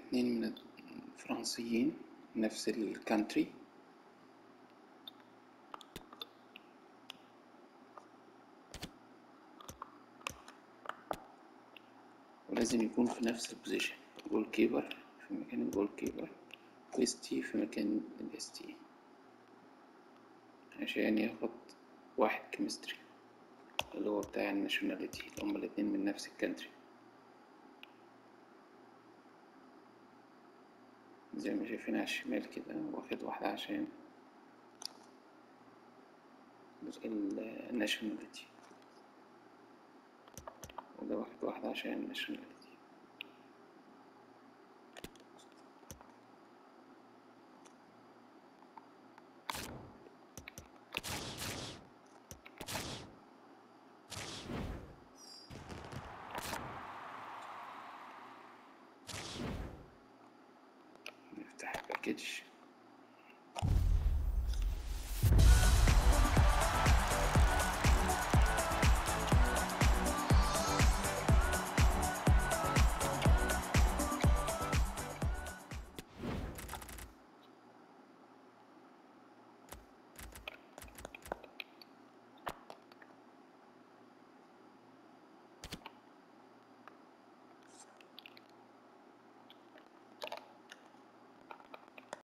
اتنين من الفرنسيين نفس الكانتري ولازم يكون في نفس البوزيشن جول كيبر في مكان الجول كيبر ويستي في مكان الاستي عشان ياخد واحد كيمستري اللي هو بتاع الناشوناليتي اللي هما الاتنين من نفس الكانتري زي ما شايفين على الشمال كده واخد واحدة عشان الناشوناليتي وده واخد واحدة عشان الناشوناليتي نفتح الباكج